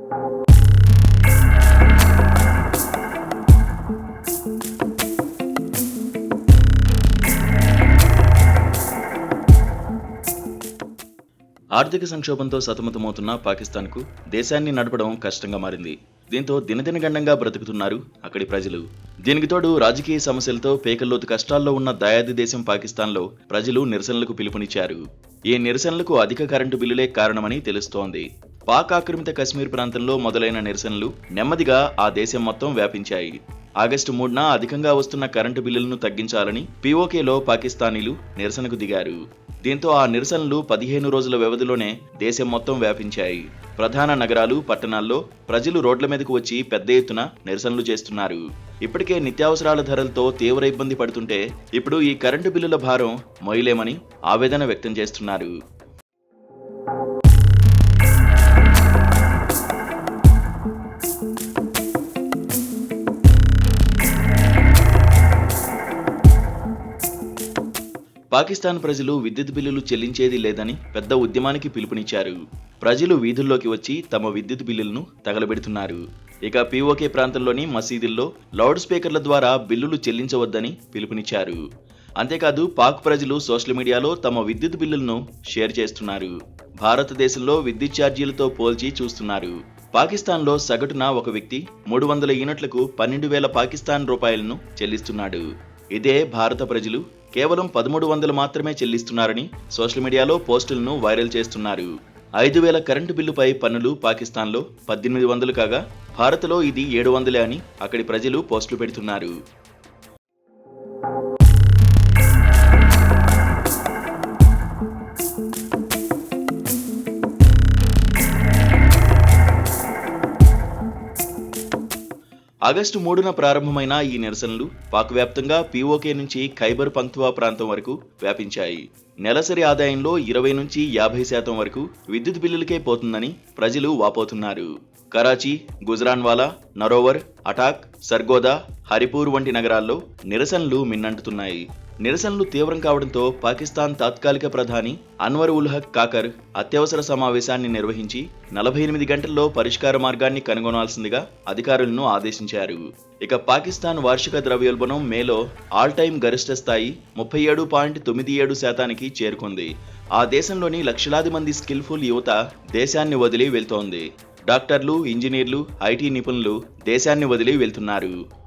ఆర్థిక సంక్షోభంతో సతమతమవుతున్న పాకిస్తాన్కు దేశాన్ని నడపడం కష్టంగా మారింది దీంతో దినదినగండంగా బ్రతుకుతున్నారు అక్కడి ప్రజలు దీనికి తోడు రాజకీయ సమస్యలతో పేకల్లోతు కష్టాల్లో ఉన్న దయాది దేశం పాకిస్తాన్లో ప్రజలు నిరసనలకు పిలుపునిచ్చారు ఈ నిరసనలకు అధిక కరెంటు బిల్లులే కారణమని తెలుస్తోంది పాక్ ఆక్రమిత కశ్మీర్ ప్రాంతంలో మొదలైన నిరసనలు నెమ్మదిగా ఆ దేశం మొత్తం వ్యాపించాయి ఆగస్టు మూడున అధికంగా వస్తున్న కరెంటు బిల్లులను తగ్గించాలని పీఓకేలో పాకిస్తానీలు నిరసనకు దిగారు దీంతో ఆ నిరసనలు పదిహేను రోజుల వ్యవధిలోనే దేశం మొత్తం వ్యాపించాయి ప్రధాన నగరాలు పట్టణాల్లో ప్రజలు రోడ్ల మీదకు వచ్చి పెద్ద ఎత్తున నిరసనలు చేస్తున్నారు ఇప్పటికే నిత్యావసరాల ధరలతో తీవ్ర ఇబ్బంది పడుతుంటే ఇప్పుడు ఈ కరెంటు బిల్లుల భారం మొయలేమని ఆవేదన వ్యక్తం చేస్తున్నారు పాకిస్తాన్ ప్రజలు విద్యుత్ బిల్లులు చెల్లించేది లేదని పెద్ద ఉద్యమానికి పిలుపునిచ్చారు ప్రజలు వీధుల్లోకి వచ్చి తమ విద్యుత్ బిల్లులను తగలబెడుతున్నారు ఇక పీఓకే ప్రాంతంలోని మసీదుల్లో లౌడ్ స్పీకర్ల ద్వారా బిల్లులు చెల్లించవద్దని పిలుపునిచ్చారు అంతేకాదు పాక్ ప్రజలు సోషల్ మీడియాలో తమ విద్యుత్ బిల్లులను షేర్ చేస్తున్నారు భారతదేశంలో విద్యుత్ ఛార్జీలతో పోల్చి చూస్తున్నారు పాకిస్తాన్లో సగటున ఒక వ్యక్తి మూడు వందల యూనిట్లకు పన్నెండు వేల పాకిస్తాన్ రూపాయలను చెల్లిస్తున్నాడు ఇదే భారత ప్రజలు కేవలం పదమూడు వందలు మాత్రమే చెల్లిస్తున్నారని సోషల్ మీడియాలో పోస్టులను వైరల్ చేస్తున్నారు ఐదు వేల కరెంటు బిల్లుపై పన్నులు పాకిస్తాన్లో పద్దెనిమిది వందలు కాగా భారత్లో ఇది ఏడు వందలే అని అక్కడి ప్రజలు పోస్టులు పెడుతున్నారు ఆగస్టు మూడున ప్రారంభమైన ఈ నిరసనలు పాక్ వ్యాప్తంగా పీఓకే నుంచి ఖైబర్ పంక్తువా ప్రాంతం వరకు వ్యాపించాయి నెలసరి ఆదాయంలో ఇరవై నుంచి యాభై శాతం వరకు విద్యుత్ బిల్లులకే పోతుందని ప్రజలు వాపోతున్నారు కరాచీ గుజరాన్వాలా నరోవర్ అటాక్ సర్గోదా హరిపూర్ వంటి నగరాల్లో నిరసనలు మిన్నంటుతున్నాయి నిరసనలు తీవ్రం కావడంతో పాకిస్తాన్ తాత్కాలిక ప్రధాని అన్వర్ ఉల్ హక్ కాకర్ అత్యవసర సమావేశాన్ని నిర్వహించి నలభై ఎనిమిది గంటల్లో పరిష్కార మార్గాన్ని కనుగొనాల్సిందిగా అధికారులను ఆదేశించారు ఇక పాకిస్తాన్ వార్షిక ద్రవ్యోల్బణం మేలో ఆల్ టైమ్ గరిష్ట స్థాయి ముప్పై ఏడు పాయింట్ తొమ్మిది ఏడు శాతానికి చేరుకుంది ఆ దేశంలోని లక్షలాది మంది స్కిల్ఫుల్ యువత దేశాన్ని వదిలి వెళ్తోంది డాక్టర్లు ఇంజనీర్లు ఐటీ నిపుణులు దేశాన్ని వదిలి వెళ్తున్నారు